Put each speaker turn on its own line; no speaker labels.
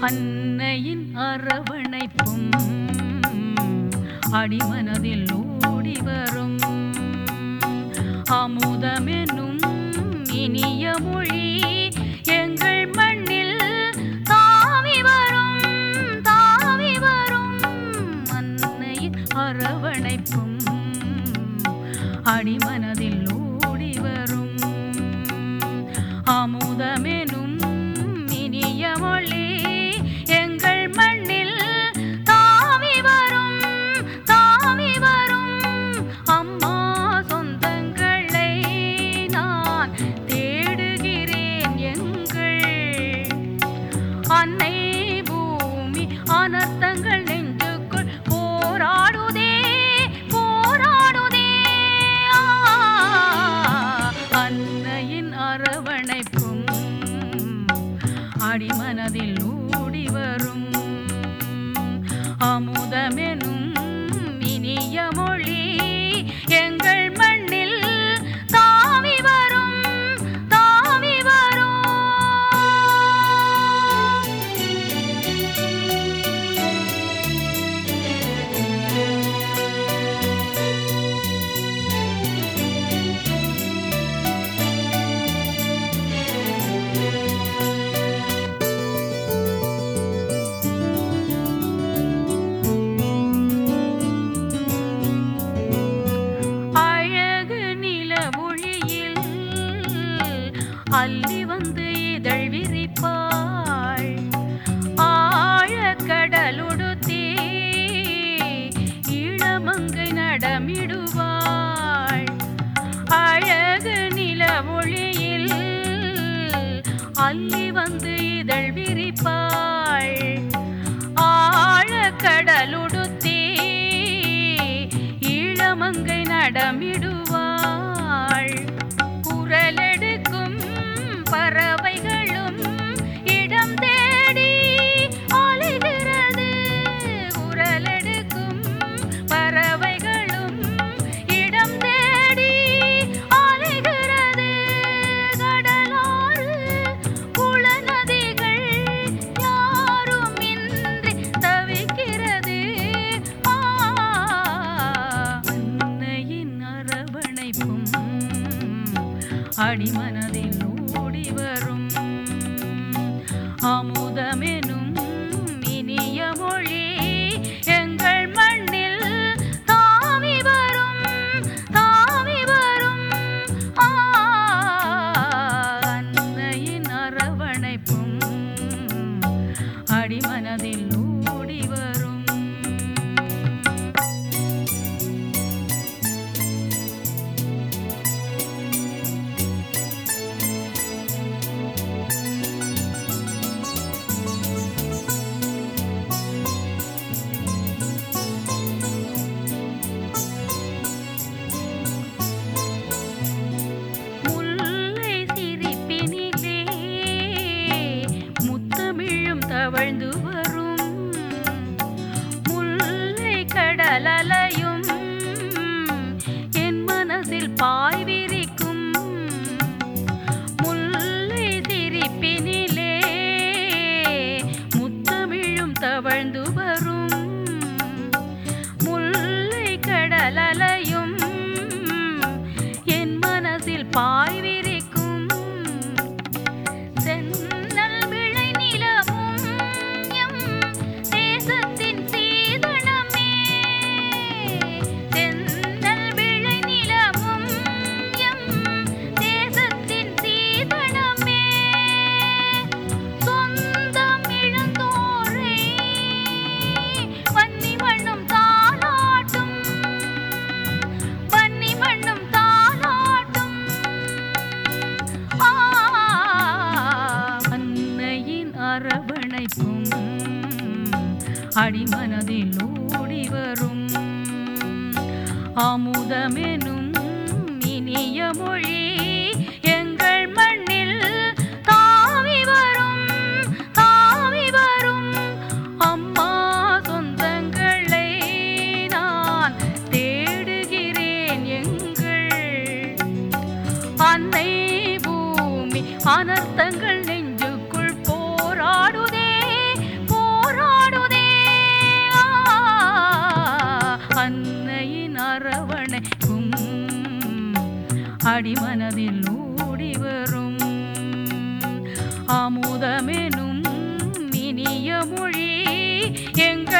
அன்னையின் அரவணைப்பும் அடிமனதில் ஓடி வரும் அமுதமெனும் இனிய மொழி எங்கள் மண்ணில் தாவி வரும் தாவி வரும் அன்னையின் அரவணைப்பும் அடிமனதில் ஓடி வரும் அமுதமெனும் இனிய மொழி எங்கள் மண்ணில் தாவி வரும் தாவி வரும் அம்மா சொந்தங்களை நான் தேடுகிறேன் எங்கள் அன்னை பூமி அனர்த்தங்கள் நெஞ்சுக்குள் போராடுதே போராடுதே ஆ, அன்னையின் அரவணைப்பும் அடிமனதில் ஊடி வரும் அமுதமெனும் இனிய மொழி எங்கள் மண்ணில் தாவி வரும் தாவி வரும் அழகு நில ஒளியில் அள்ளி வந்து இதழ் விரிப்பாள் ஆழக்கடலுடுத்தி இளமங்கை நடமிடுவாள் அழகு நில ஒளியில் அள்ளி வந்து இதழ் விரிப்பாள் ஆழக்கடலுடுத்தி இளமங்கை நடமிடுவாள் குரலெடுக்கும் பறவைகளும் இடம் தேடி அலைகிறது குரலெடுக்கும் பறவைகளும் இடம் தேடி அலைகிறது கடலாறு குளநதிகள் யாருமின்றி தவிக்கிறது ஆ, அன்னையின் அரவணைப்பும் அடிமனதில் ஓடி வரும் அமுதமெனும் இனிய மொழி எங்கள் மண்ணில் தாவி வரும் தாவி வரும் ஆ, அன்னையின் அரவணைப்பும் அடிமனதில் ஓடி வரும் முல்லை சிரிப்பினிலே முத்தமிழும் தவழ்ந்து வரும் முல்லை கடலலையும் என் மனசில் பாய் விரிக்கும் முல்லை சிரிப்பினிலே முத்தமிழும் தவழ்ந்து வரும் முல்லை கடலலையும் என் மனசில் பாய் விரிக்கும் சென்னல் விளை நிலவும் எம் தேசத்தின் சீதனமே சென்னல் விளை நிலவும் எம் தேசத்தின் சீதனமே சொந்தம் இழந்தோரை வன்னி மண்ணும் தாளாட்டும் வன்னி மண்ணும் தாளாட்டும் ஆ, அன்னையின் அரவணைப்பும் அடிமனதில் ஓடி வரும் அமுதமெனும் இனிய மொழி எங்கள் மண்ணில் தாவி வரும் தாவி வரும் அம்மா சொந்தங்களை நான் தேடுகிறேன் எங்கள் அன்னை பூமி அனர்த்தங்கள் நெஞ்சுக்குள் போராடுதே அடிமனதில் ஓடி வரும் அமுதமெனும் இனிய மொழி எங்கள்